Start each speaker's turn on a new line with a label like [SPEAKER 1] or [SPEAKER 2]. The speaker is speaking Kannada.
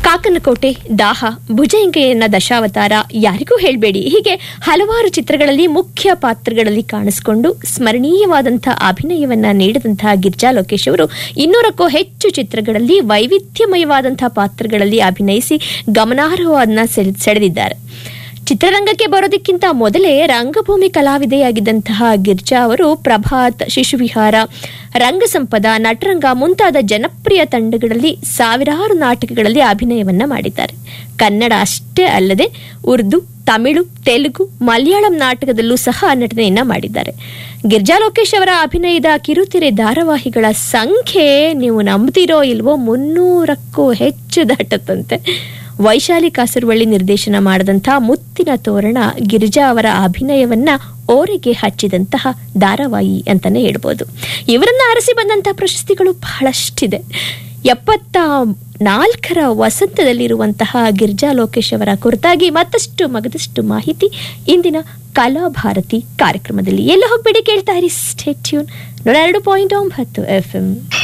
[SPEAKER 1] ಕಾಕನಕೋಟೆ ದಾಹ ಭುಜಂಗೆಯನ್ನ ದಶಾವತಾರ ಯಾರಿಗೂ ಹೇಳ್ಬೇಡಿ ಹೀಗೆ ಹಲವಾರು ಚಿತ್ರಗಳಲ್ಲಿ ಮುಖ್ಯ ಪಾತ್ರಗಳಲ್ಲಿ ಕಾಣಿಸಿಕೊಂಡು ಸ್ಮರಣೀಯವಾದಂತಹ ಅಭಿನಯವನ್ನ ನೀಡಿದಂತಹ ಗಿರ್ಜಾ ಲೋಕೇಶ್ ಅವರು ಇನ್ನೂರಕ್ಕೂ ಹೆಚ್ಚು ಚಿತ್ರಗಳಲ್ಲಿ ವೈವಿಧ್ಯಮಯವಾದಂತಹ ಪಾತ್ರಗಳಲ್ಲಿ ಅಭಿನಯಿಸಿ ಗಮನಾರ್ಹವಾದನ್ನ ಸೆಳೆ- ಸೆಳೆದಿದ್ದಾರೆ ಚಿತ್ರರಂಗಕ್ಕೆ ಬರೋದಕ್ಕಿಂತ ಮೊದಲೇ ರಂಗಭೂಮಿ ಕಲಾವಿದೆಯಾಗಿದ್ದಂತಹ ಗಿರ್ಜಾ ಅವರು ಪ್ರಭಾತ್ ಶಿಶುವಿಹಾರ ರಂಗಸಂಪದ ನಟರಂಗ ಮುಂತಾದ ಜನಪ್ರಿಯ ತಂಡಗಳಲ್ಲಿ ಸಾವಿರಾರು ನಾಟಕಗಳಲ್ಲಿ ಅಭಿನಯವನ್ನ ಮಾಡಿದ್ದಾರೆ ಕನ್ನಡ ಅಷ್ಟೇ ಅಲ್ಲದೆ ಉರ್ದು ತಮಿಳು ತೆಲುಗು ಮಲಯಾಳಂ ನಾಟಕದಲ್ಲೂ ಸಹ ನಟನೆಯನ್ನ ಮಾಡಿದ್ದಾರೆ ಗಿರ್ಜಾ ಲೋಕೇಶ್ ಅವರ ಅಭಿನಯದ ಕಿರುತೆರೆ ಧಾರಾವಾಹಿಗಳ ಸಂಖ್ಯೆ ನೀವು ನಂಬ್ತಿರೋ ಇಲ್ವೋ ಮುನ್ನೂರಕ್ಕೂ ಹೆಚ್ಚು ದಾಟತ್ತಂತೆ ವೈಶಾಲಿ ಕಾಸರವಳ್ಳಿ ನಿರ್ದೇಶನ ಮಾಡಿದಂತಹ ಮುತ್ತಿನ ತೋರಣ ಗಿರಿಜಾ ಅವರ ಅಭಿನಯವನ್ನ ಓರೆಗೆ ಹಚ್ಚಿದಂತಹ ಧಾರಾವಾಹಿ ಅಂತಾನೆ ಹೇಳ್ಬೋದು ಇವರನ್ನ ಅರಸಿ ಬಂದಂತಹ ಪ್ರಶಸ್ತಿಗಳು ಬಹಳಷ್ಟಿದೆ ಎಪ್ಪತ್ತ ನಾಲ್ಕರ ವಸಂತದಲ್ಲಿರುವಂತಹ ಗಿರ್ಜಾ ಲೋಕೇಶ್ ಅವರ ಕುರಿತಾಗಿ ಮತ್ತಷ್ಟು ಮಗದಷ್ಟು ಮಾಹಿತಿ ಇಂದಿನ ಕಲಾಭಾರತಿ ಕಾರ್ಯಕ್ರಮದಲ್ಲಿ ಎಲ್ಲ ಹೋಗ್ಬೇಡಿ ಕೇಳ್ತಾ ಇರಿ ಸ್ಟೇಟ್ಯೂನ್ ನೂರ ಎರಡು ಪಾಯಿಂಟ್ ಒಂಬತ್ತು ಎಫ್ ಎಂ